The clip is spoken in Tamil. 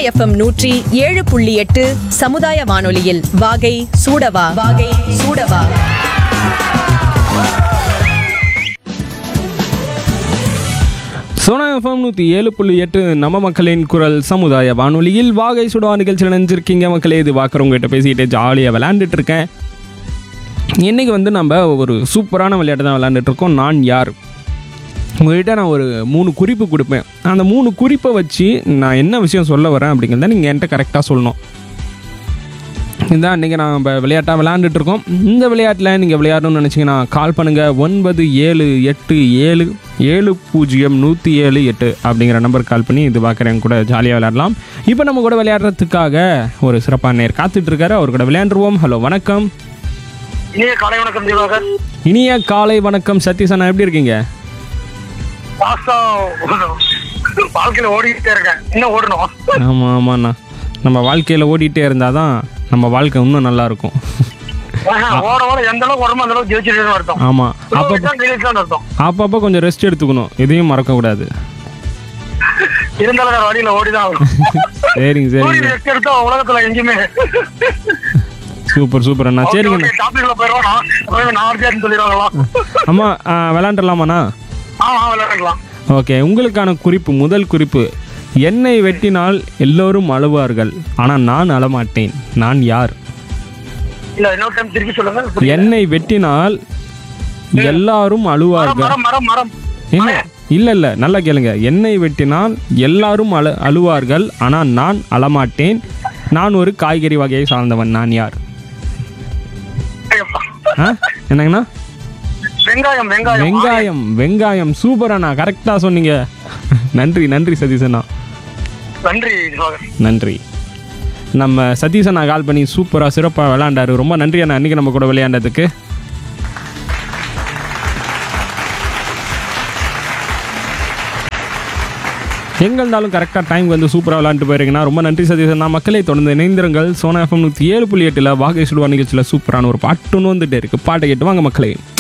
எஃப்எம் நூற்றி ஏழு புள்ளி எட்டு சமுதாய வானொலியில் வாகை சூடவா வாகை சூடவா சோனா எஃப்எம் நூற்றி ஏழு புள்ளி எட்டு நம்ம மக்களின் குரல் சமுதாய வானொலியில் வாகை சுடா நிகழ்ச்சியில் நினைஞ்சிருக்கீங்க மக்களே இது பார்க்குறவங்ககிட்ட பேசிக்கிட்டு ஜாலியாக விளையாண்டுட்டு இருக்கேன் இன்றைக்கி வந்து நம்ம ஒரு சூப்பரான விளையாட்டு தான் விளையாண்டுட்டு இருக்கோம் நான் யார் உங்கள்கிட்ட நான் ஒரு மூணு குறிப்பு கொடுப்பேன் அந்த மூணு குறிப்பை வச்சு நான் என்ன விஷயம் சொல்ல வரேன் அப்படிங்கிறத நீங்கள் என்கிட்ட கரெக்டாக சொல்லணும் இதுதான் இன்றைக்கி நான் இப்போ விளையாட்டாக விளையாண்டுட்டு இருக்கோம் இந்த விளையாட்டில் நீங்கள் விளையாடணும்னு நினச்சிங்கன்னா கால் பண்ணுங்கள் ஒன்பது ஏழு எட்டு ஏழு ஏழு பூஜ்ஜியம் நூற்றி ஏழு எட்டு அப்படிங்கிற நம்பருக்கு கால் பண்ணி இது பார்க்குறேன் கூட ஜாலியாக விளையாடலாம் இப்போ நம்ம கூட விளையாடுறதுக்காக ஒரு சிறப்பான நேர் காத்துட்டு இருக்காரு அவர் கூட விளையாண்டுருவோம் ஹலோ வணக்கம் இனிய காலை வணக்கம் திவாகர் இனிய காலை வணக்கம் சதீஷ் அண்ணா எப்படி இருக்கீங்க பாஸ்தா வாழ்க்கையில ஓடிக்கிட்டே இருக்கேன் இன்னும் ஓடணும் ஆமாம் ஆமாண்ணா நம்ம வாழ்க்கையில் ஓடிட்டே இருந்தால் தான் நம்ம வாழ்க்கை இன்னும் நல்லா இருக்கும் ஆஹா, ஓட ஓட எந்த அளவுக்கு உடம்பு அந்த அளவுக்கு ஜெயிச்சிட்டு அர்த்தம் ஆமாம் அப்போ கையிலான்னு அர்த்தம் அப்பப்போ கொஞ்சம் ரெஸ்ட் எடுத்துக்கணும் எதையும் மறக்கக்கூடாது இருந்தாலும் வேற வழியில ஓடிதான் ஆகணும் சரிங்க சூரியன் சரிங்க ரெஸ்ட் எடுத்தா உலகத்துல எங்கேயுமே சூப்பர் சூப்பர் அண்ணா சரிங்கண்ணா டாபிக்ல போயிடுவோம் நான் அப்புறம் நான் ஆர்ஜியான்னு சொல்லிடுவாங்களா அம்மா ஆ, விளையாண்டுடலாமாண்ணா ஆ ஆ விளையாடலாம் ஓகே உங்களுக்கான குறிப்பு முதல் குறிப்பு என்னை வெட்டினால் எல்லோரும் அழுவார்கள் ஆனால் நான் அழமாட்டேன் நான் யார் இல்ல இன்னொரு டைம் திருப்பி சொல்லுங்க புரியல. என்னை வெட்டினால் எல்லாரும் மரம் அழுவார்கள் மரம் மரம் மரம் என்ன இல்ல இல்ல நல்லா கேளுங்க என்னை வெட்டினால் எல்லாரும் அழு அழுவார்கள் ஆனால் நான் அழமாட்டேன் நான் ஒரு காய்கறி வகையை சார்ந்தவன் நான் யார் ஐயப்பா. ஆ என்னங்கண்ணா வெங்காயம் வெங்காயம் வெங்காயம் வெங்காயம் சூப்பர் அண்ணா கரெக்டாக சொன்னீங்க நன்றி நன்றி சதீஷ் அண்ணா நன்றி திவாகர் நன்றி நம்ம சதீஷ் அண்ணா கால் பண்ணி சூப்பராக சிறப்பாக விளையாண்டாரு ரொம்ப நன்றி அண்ணா அன்றைக்கி நம்ம கூட விளையாண்டதுக்கு எங்க இருந்தாலும் கரெக்டாக டைம் வந்து சூப்பராக விளையாண்டு போயிருங்கன்னா ரொம்ப நன்றி சதீஷ் அண்ணா மக்களை தொடர்ந்து இணைந்திருங்கள் சோனா எஃப்எம் நூற்றி ஏழு புள்ளி எட்டில் வாகை சுடுவா நிகழ்ச்சியில் சூப்பரான ஒரு பாட்டுன்னு வந்துட்டு இருக்கு பாட்டை கேட்டு வாங்க மக்களே